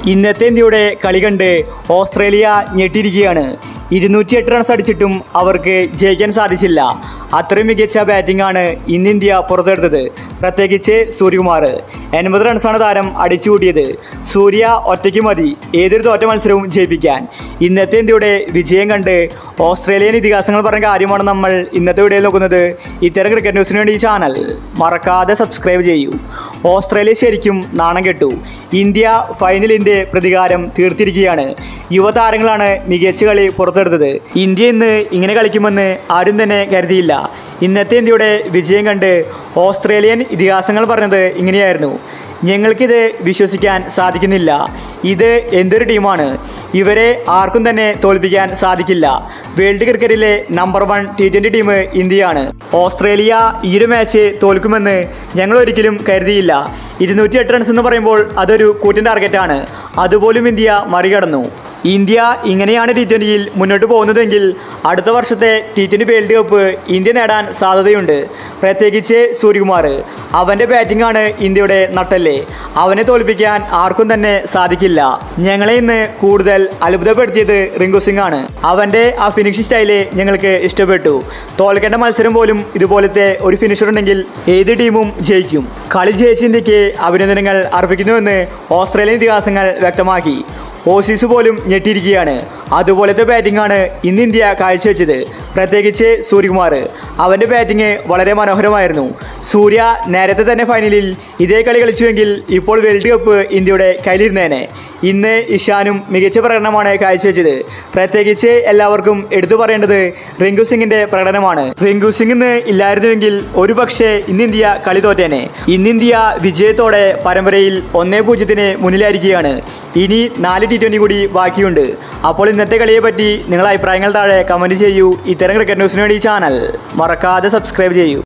ഇന്നത്തെ ഇന്ത്യയുടെ കളി കണ്ട് ഓസ്ട്രേലിയ ഞെട്ടിയിരിക്കുകയാണ് ഇരുന്നൂറ്റി എട്ട് റൺസ് അടിച്ചിട്ടും അവർക്ക് ജയിക്കാൻ സാധിച്ചില്ല അത്രയും മികച്ച ബാറ്റിംഗ് ആണ് ഇന്ന് ഇന്ത്യ പുറത്തെടുത്തത് പ്രത്യേകിച്ച് സൂര്യകുമാർ എൺപത് റൺസാണ് താരം അടിച്ചുകൂട്ടിയത് സൂര്യ ഒറ്റയ്ക്ക് മതി ഏതൊരു തോറ്റ മത്സരവും ജയിപ്പിക്കാൻ ഇന്നത്തെ ഇന്ത്യയുടെ വിജയം കണ്ട് ഓസ്ട്രേലിയൻ ഇതിഹാസങ്ങൾ പറഞ്ഞ കാര്യമാണ് നമ്മൾ ഇന്നത്തെ വീഡിയോയിൽ നോക്കുന്നത് ഇത്തരം ക്രിക്കറ്റ് ന്യൂസിന് വേണ്ടി ഈ ചാനൽ മറക്കാതെ സബ്സ്ക്രൈബ് ചെയ്യൂ ഓസ്ട്രേലിയ ശരിക്കും നാണം കെട്ടു ഇന്ത്യ ഫൈനലിന്റെ പ്രതികാരം തീർത്തിരിക്കുകയാണ് യുവതാരങ്ങളാണ് മികച്ച കളി പുറത്തെടുത്തത് ഇന്ത്യ ഇന്ന് ഇങ്ങനെ കളിക്കുമെന്ന് ആരും തന്നെ കരുതിയില്ല ഇന്നത്തെ ഇന്ത്യയുടെ വിജയം കണ്ട് ഓസ്ട്രേലിയൻ ഇതിഹാസങ്ങൾ പറഞ്ഞത് ഇങ്ങനെയായിരുന്നു ഞങ്ങൾക്കിത് വിശ്വസിക്കാൻ സാധിക്കുന്നില്ല ഇത് എന്തൊരു ടീമാണ് ഇവരെ ആർക്കും തന്നെ തോൽപ്പിക്കാൻ സാധിക്കില്ല വേൾഡ് ക്രിക്കറ്റിലെ number one T twenty team ഇന്ത്യയാണ് ഓസ്ട്രേലിയ ഈ ഒരു മാച്ച് തോൽക്കുമെന്ന് ഞങ്ങൾ ഒരിക്കലും കരുതിയില്ല ഇരുന്നൂറ്റി എട്ട് റൺസ് എന്ന് പറയുമ്പോൾ അതൊരു കൂറ്റൻ ടാർഗറ്റാണ് അതുപോലും ഇന്ത്യ മറികടന്നു ഇന്ത്യ ഇങ്ങനെയാണ് ടി ട്വൻ്റിയിൽ മുന്നോട്ട് പോകുന്നതെങ്കിൽ അടുത്ത വർഷത്തെ T twenty world cup India നേടാൻ സാധ്യതയുണ്ട് പ്രത്യേകിച്ച് സൂര്യകുമാർ അവൻ്റെ ബാറ്റിംഗ് ആണ് ഇന്ത്യയുടെ നട്ടല്ലേ അവനെ തോൽപ്പിക്കാൻ ആർക്കും തന്നെ സാധിക്കില്ല ഞങ്ങളെ ഇന്ന് കൂടുതൽ അത്ഭുതപ്പെടുത്തിയത് റിങ്കു സിംഗ് ആണ് അവൻ്റെ ആ ഫിനിഷിംഗ് സ്റ്റൈല് ഞങ്ങൾക്ക് ഇഷ്ടപ്പെട്ടു തോൽക്കേണ്ട മത്സരം പോലും ഇതുപോലത്തെ ഒരു ഫിനിഷർ ഉണ്ടെങ്കിൽ ഏത് ടീമും ജയിക്കും കളി ജയിച്ച ഇന്ത്യക്ക് അഭിനന്ദനങ്ങൾ അർപ്പിക്കുന്നുവെന്ന് ഓസ്ട്രേലിയൻ ഇതിഹാസങ്ങൾ വ്യക്തമാക്കി ഓസീസ് പോലും ഞെട്ടിയിരിക്കുകയാണ് അതുപോലത്തെ ബാറ്റിംഗ് ആണ് ഇന്ന് ഇന്ത്യ കാഴ്ചവെച്ചത് പ്രത്യേകിച്ച് സൂര്യകുമാർ അവൻ്റെ ബാറ്റിംഗ് വളരെ മനോഹരമായിരുന്നു സൂര്യ നേരത്തെ തന്നെ ഫൈനലിൽ ഇതേ കളി കളിച്ചുവെങ്കിൽ ഇപ്പോൾ വേൾഡ് കപ്പ് ഇന്ത്യയുടെ കയ്യിലിരുന്നേനെ ഇന്ന് ഇഷാനും മികച്ച പ്രകടനമാണ് കാഴ്ചവെച്ചത് പ്രത്യേകിച്ച് എല്ലാവർക്കും എടുത്തു പറയേണ്ടത് റിങ്കു സിംഗിന്റെ പ്രകടനമാണ് റിങ്കു സിംഗ് ഇന്ന് ഇല്ലായിരുന്നുവെങ്കിൽ ഒരു പക്ഷേ ഇന്ന് ഇന്ത്യ കളി തോറ്റേനെ ഇന്ന് ഇന്ത്യ വിജയത്തോടെ പരമ്പരയിൽ ഒന്നേ പൂജ്യത്തിന് മുന്നിലായിരിക്കുകയാണ് ഇനി നാല് ടി ട്വൻ്റി കൂടി ബാക്കിയുണ്ട് അപ്പോൾ ഇന്നത്തെ കളിയെ പറ്റി നിങ്ങളുടെ അഭിപ്രായങ്ങൾ താഴെ കമൻറ്റ് ചെയ്യൂ ഇത്തരം ക്രിക്കറ്റ് ന്യൂസിന് വേണ്ടി ഈ ചാനൽ മറക്കാതെ സബ്സ്ക്രൈബ് ചെയ്യൂ